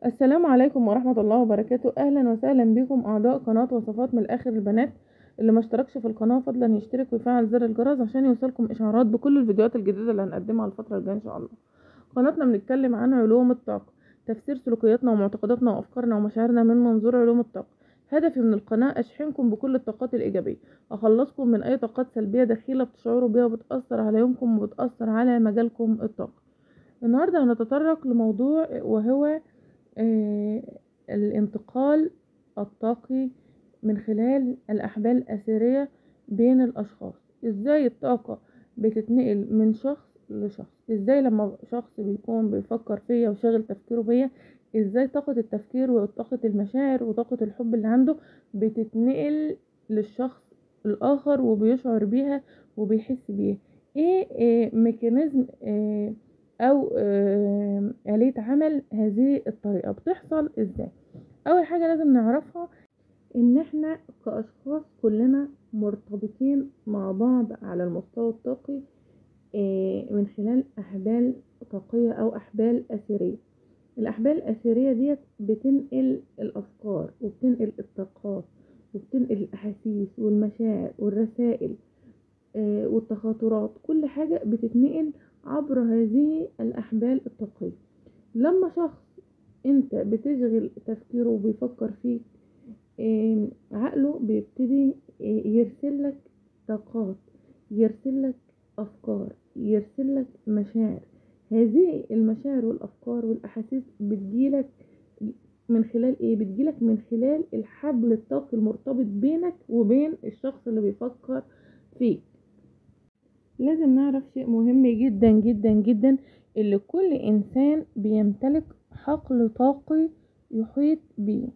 السلام عليكم ورحمة الله وبركاته أهلا وسهلا بكم أعضاء قناة وصفات من الآخر البنات اللي ما اشتركش في القناة فضلا يشترك ويفعل زر الجرس عشان يوصلكم إشعارات بكل الفيديوهات الجديدة اللي هنقدمها الفترة الجاية إن شاء الله قناتنا بنتكلم عن علوم الطاقة تفسير سلوكياتنا ومعتقداتنا وأفكارنا ومشاعرنا من منظور علوم الطاقة هدفي من القناة أشحنكم بكل الطاقات الإيجابية أخلصكم من أي طاقات سلبية دخيلة بتشعروا بيها وبتأثر على يومكم وبتأثر على مجالكم الطاقة النهاردة هنتطرق لموضوع وهو آه، الانتقال الطاقي من خلال الأحبال الأثرية بين الأشخاص ازاي الطاقة بتتنقل من شخص لشخص ازاي لما شخص بيكون بيفكر فيا وشاغل تفكيره بيا ازاي طاقة التفكير وطاقة المشاعر وطاقة الحب اللي عنده بتتنقل للشخص الآخر وبيشعر بيها وبيحس بيها ايه, إيه ميكانيزم إيه او آه، آلية عمل هذه الطريقة بتحصل ازاي اول حاجة لازم نعرفها ان احنا كاشخاص كلنا مرتبطين مع بعض على المستوى الطاقي آه، من خلال احبال طاقية او احبال اثرية الاحبال الاثرية ديت بتنقل الافكار وبتنقل الطاقات وبتنقل الاحاسيس والمشاعر والرسائل آه، والتخاطرات كل حاجة بتتنقل عبر هذه الأحبال الطاقية لما شخص انت بتشغل تفكيره وبيفكر فيك آم، عقله بيبتدي آه، يرسلك طاقات يرسلك أفكار يرسلك مشاعر هذه المشاعر والأفكار والأحاسيس بتجيلك من خلال ايه بتجيلك من خلال الحبل الطاقي المرتبط بينك وبين الشخص اللي بيفكر فيك لازم نعرف شيء مهم جدا جدا جدا اللي كل انسان بيمتلك حقل طاقي يحيط بيه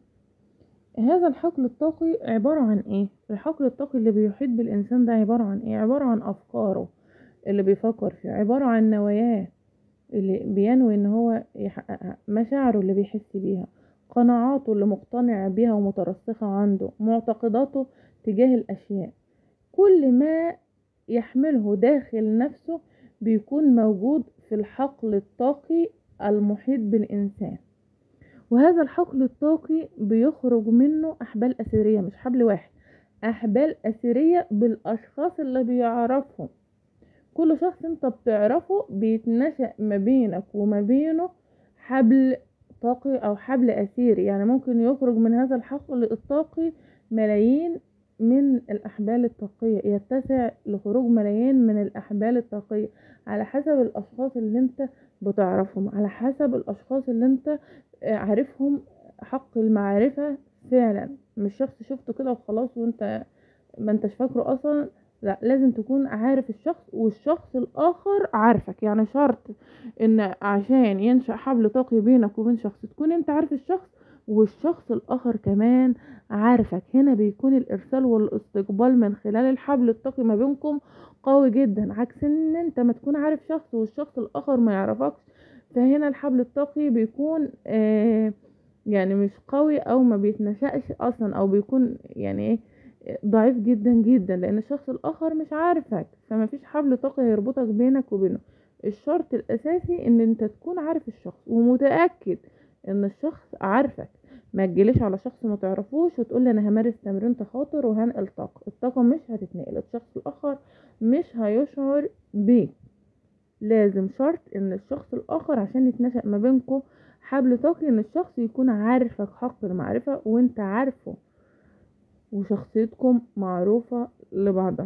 هذا الحقل الطاقي عبارة عن ايه الحقل الطاقي اللي بيحيط بالانسان ده عبارة عن ايه عبارة عن افكاره اللي بيفكر فيه عبارة عن نواياه اللي بينوي ان هو يحققها مشاعره اللي بيحس بيها قناعاته اللي مقتنع بيها ومترسخة عنده معتقداته تجاه الاشياء كل ما يحمله داخل نفسه بيكون موجود في الحقل الطاقي المحيط بالإنسان وهذا الحقل الطاقي بيخرج منه أحبال أثرية مش حبل واحد أحبال أثرية بالأشخاص اللي بيعرفهم كل شخص انت بتعرفه بيتنشأ ما بينك وما بينه حبل طاقي أو حبل أثيري يعني ممكن يخرج من هذا الحقل الطاقي ملايين من الأحبال الطاقية يتسع لخروج ملايين من الأحبال الطاقية على حسب الأشخاص اللي انت بتعرفهم على حسب الأشخاص اللي انت عارفهم حق المعرفة فعلا مش شخص شفته كده وخلاص وانت ما انتش فاكره أصلا لا لازم تكون عارف الشخص والشخص الآخر عارفك يعني شرط ان عشان ينشأ حبل طاقي بينك وبين شخص تكون انت عارف الشخص والشخص الآخر كمان عارفك هنا بيكون الإرسال والاستقبال من خلال الحبل الطاقي ما بينكم قوي جدا عكس ان انت ما تكون عارف شخص والشخص الآخر ما يعرفكش فهنا الحبل الطاقي بيكون آه يعني مش قوي او ما بيتنشأش اصلا او بيكون يعني ايه ضعيف جدا جدا لان الشخص الاخر مش عارفك فما فيش حبل طاقي هيربطك بينك وبينه الشرط الاساسي ان انت تكون عارف الشخص ومتأكد ان الشخص عارفك ما تجيليش على شخص ما تعرفوش وتقول لي انا همارس تمرين تخاطر وهنقل طاقه الطاقه مش هتتنقل الشخص الاخر مش هيشعر بيك لازم شرط ان الشخص الاخر عشان يتنشأ ما بينكم حبل طاقي ان الشخص يكون عارفك حق المعرفه وانت عارفه وشخصيتكم معروفه لبعضها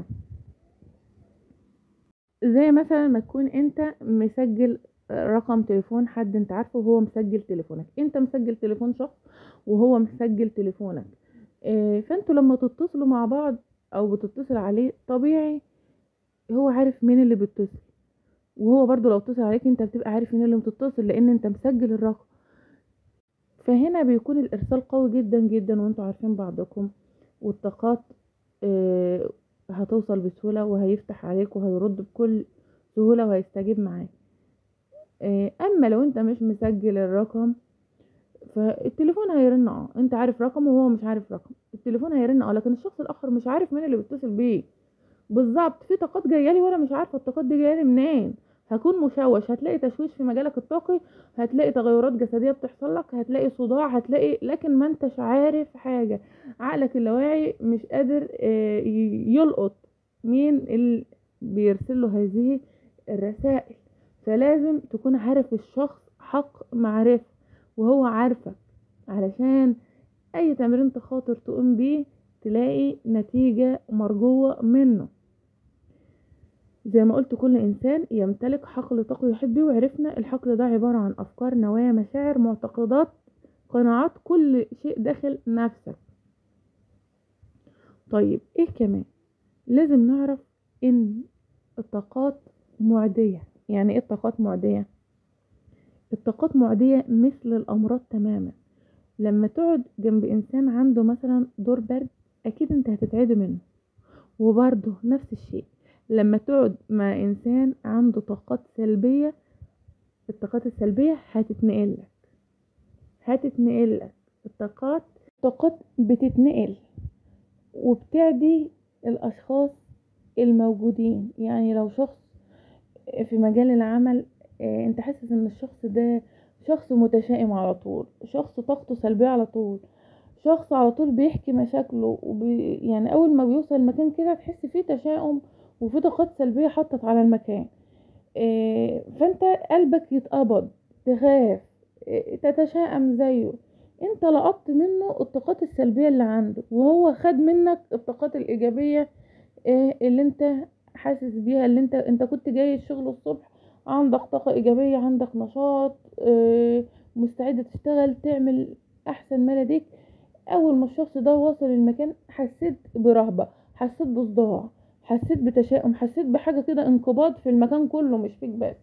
زي مثلا ما تكون انت مسجل رقم تليفون حد انت عارفه وهو مسجل تليفونك انت مسجل تليفون شخص وهو مسجل تليفونك اه فانتوا لما تتصلوا مع بعض او بتتصل عليه طبيعي هو عارف مين اللي بيتصل وهو برضو لو اتصل عليك انت بتبقى عارف مين اللي بتتصل لان انت مسجل الرقم فهنا بيكون الارسال قوي جدا جدا وانتوا عارفين بعضكم والطاقات اه هتوصل بسهولة وهيفتح عليك وهيرد بكل سهولة وهيستجيب معاك اما لو انت مش مسجل الرقم فالتليفون هيرن اه انت عارف رقمه وهو مش عارف رقم التليفون هيرن اه لكن الشخص الاخر مش عارف مين اللي بيتصل بيه بالظبط في طاقات جايه لي وانا مش عارفه الطاقات دي جايه لي منين هكون مشوش هتلاقي تشويش في مجالك الطاقي هتلاقي تغيرات جسديه بتحصل لك هتلاقي صداع هتلاقي لكن ما انتش عارف حاجه عقلك اللاواعي مش قادر آه، ي- يلقط مين اللي بيرسل له هذه الرسائل فلازم تكون عارف الشخص حق معرفة وهو عارفك علشان اي تمرين تخاطر تقوم بيه تلاقي نتيجة مرجوة منه زي ما قلت كل انسان يمتلك حقل طاقي يحب بيه وعرفنا الحقل ده عبارة عن افكار نوايا مشاعر معتقدات قناعات كل شيء داخل نفسك طيب ايه كمان لازم نعرف ان الطاقات معدية يعني ايه الطاقات معدية الطاقات معدية مثل الامراض تماما لما تقعد جنب انسان عنده مثلا دور برد اكيد انت هتتعدي منه وبرضه نفس الشيء لما تقعد مع انسان عنده طاقات سلبية الطاقات السلبية هتتنقل لك هتتنقل لك الطاقات الطاقات بتتنقل وبتعدي الاشخاص الموجودين يعني لو شخص في مجال العمل آه، انت حاسس ان الشخص ده شخص متشائم على طول شخص طاقته سلبية على طول شخص على طول بيحكي مشاكله وبي يعني اول ما بيوصل المكان كده تحس فيه تشاؤم وفيه طاقات سلبية حطت على المكان آه، فانت قلبك يتقبض تخاف آه، تتشائم زيه انت لقطت منه الطاقات السلبية اللي عنده وهو خد منك الطاقات الإيجابية آه، اللي انت حاسس بيها اللي انت انت كنت جاي الشغل الصبح عندك طاقة إيجابية عندك نشاط آه، مستعد تشتغل تعمل أحسن ما لديك أول ما الشخص ده وصل المكان حسيت برهبة حسيت بصداع حسيت بتشاؤم حسيت بحاجة كده انقباض في المكان كله مش فيك بس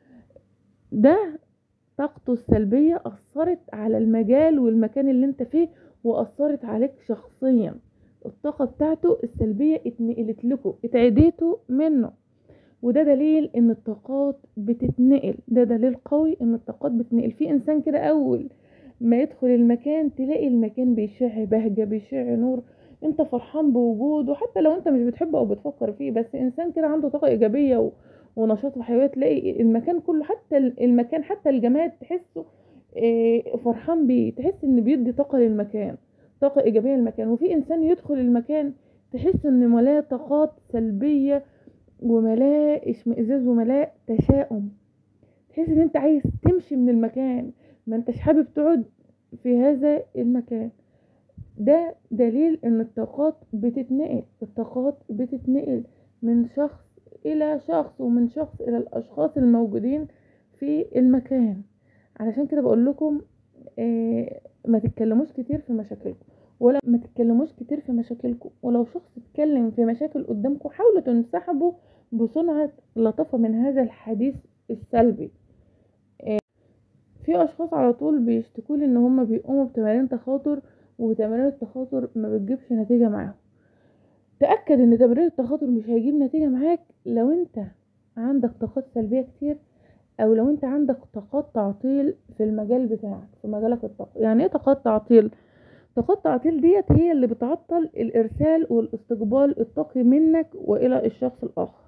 ده طاقته السلبية أثرت على المجال والمكان اللي انت فيه وأثرت عليك شخصيا الطاقة بتاعته السلبية اتنقلت لكم اتعديتوا منه وده دليل ان الطاقات بتتنقل ده دليل قوي ان الطاقات بتتنقل في انسان كده اول ما يدخل المكان تلاقي المكان بيشع بهجة بيشع نور انت فرحان بوجوده حتى لو انت مش بتحبه او بتفكر فيه بس انسان كده عنده طاقة ايجابية و... ونشاط وحيوية تلاقي المكان كله حتى المكان حتى الجماد تحسه آه، فرحان بيه تحس ان بيدي طاقة للمكان طاقة ايجابية للمكان وفي انسان يدخل المكان تحس ان ملاه طاقات سلبية وملاه اشمئزاز وملاه تشاؤم تحس ان انت عايز تمشي من المكان ما انتش حابب تقعد في هذا المكان ده دليل ان الطاقات بتتنقل الطاقات بتتنقل من شخص الى شخص ومن شخص الى الاشخاص الموجودين في المكان علشان كده بقول لكم آه ما تتكلموش كتير في مشاكلكم ولا ما تتكلموش كتير في مشاكلكم ولو شخص اتكلم في مشاكل قدامكم حاولوا تنسحبوا بصنعة لطافة من هذا الحديث السلبي آه، في اشخاص على طول بيشتكوا لي ان هم بيقوموا بتمارين تخاطر وتمارين التخاطر ما بتجيبش نتيجة معاهم تأكد ان تمرين التخاطر مش هيجيب نتيجة معاك لو انت عندك طاقات سلبية كتير او لو انت عندك طاقات تعطيل في المجال بتاعك في مجالك الطاقي يعني ايه طاقات تعطيل طاقات تعطيل ديت هي اللي بتعطل الارسال والاستقبال الطاقي منك والى الشخص الاخر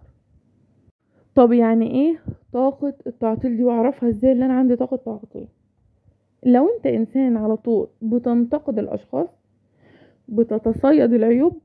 طب يعني ايه طاقة التعطيل دي واعرفها ازاي اللي انا عندي طاقة تعطيل لو انت انسان على طول بتنتقد الاشخاص بتتصيد العيوب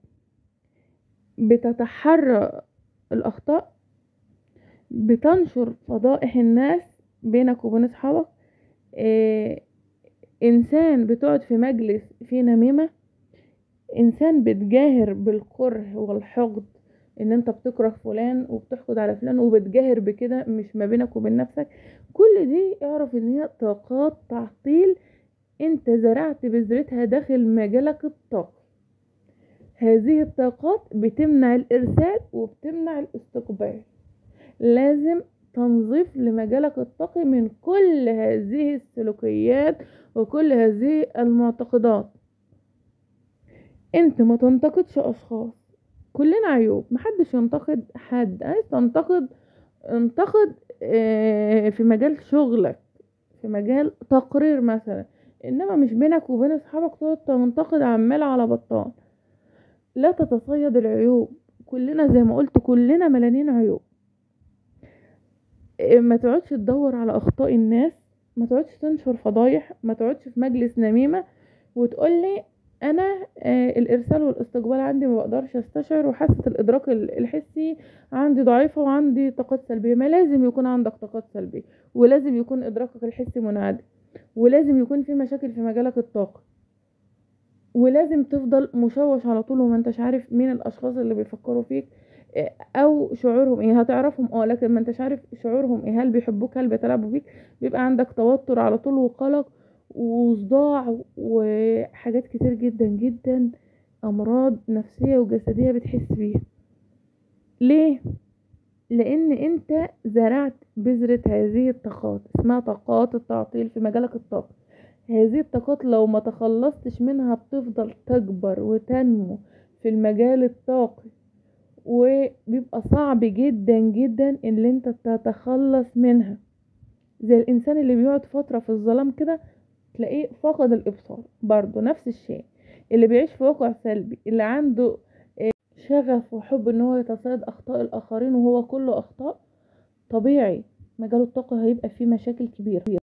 بتتحرى الاخطاء بتنشر فضائح الناس بينك وبين اصحابك إيه انسان بتقعد في مجلس فيه نميمة انسان بتجاهر بالكره والحقد ان انت بتكره فلان وبتحقد على فلان وبتجاهر بكده مش ما بينك وبين نفسك كل دي اعرف ان هي طاقات تعطيل انت زرعت بذرتها داخل مجالك الطاقي هذه الطاقات بتمنع الارسال وبتمنع الاستقبال لازم تنظيف لمجالك الطاقي من كل هذه السلوكيات وكل هذه المعتقدات انت ما تنتقدش اشخاص كلنا عيوب محدش ينتقد حد عايز تنتقد انتقد اه في مجال شغلك في مجال تقرير مثلا انما مش بينك وبين اصحابك تقعد تنتقد عمال على بطال لا تتصيد العيوب كلنا زي ما قلت كلنا ملانين عيوب إيه، ما تقعدش تدور على اخطاء الناس ما تقعدش تنشر فضايح ما تقعدش في مجلس نميمة وتقولي انا آه الارسال والاستقبال عندي ما بقدرش استشعر وحاسه الادراك ال- الحسي عندي ضعيفه وعندي طاقات سلبيه ما لازم يكون عندك طاقات سلبيه ولازم يكون ادراكك الحسي منعدم ولازم يكون في مشاكل في مجالك الطاقه ولازم تفضل مشوش على طول وما انتش عارف مين الاشخاص اللي بيفكروا فيك إيه، او شعورهم ايه هتعرفهم اه لكن ما انتش عارف شعورهم ايه هل بيحبوك هل بيتلاعبوا بيك بيبقى عندك توتر على طول وقلق وصداع وحاجات كتير جدا جدا امراض نفسيه وجسديه بتحس بيها ليه لان انت زرعت بذره هذه الطاقات اسمها طاقات التعطيل في مجالك الطاقي هذه الطاقات لو ما تخلصتش منها بتفضل تكبر وتنمو في المجال الطاقي وبيبقى صعب جدا جدا ان انت تتخلص منها زي الانسان اللي بيقعد فترة في الظلام كده تلاقيه فقد الابصار برضه نفس الشيء اللي بيعيش في واقع سلبي اللي عنده آه، شغف وحب ان هو يتصيد اخطاء الاخرين وهو كله اخطاء طبيعي مجال الطاقة هيبقى فيه مشاكل كبيرة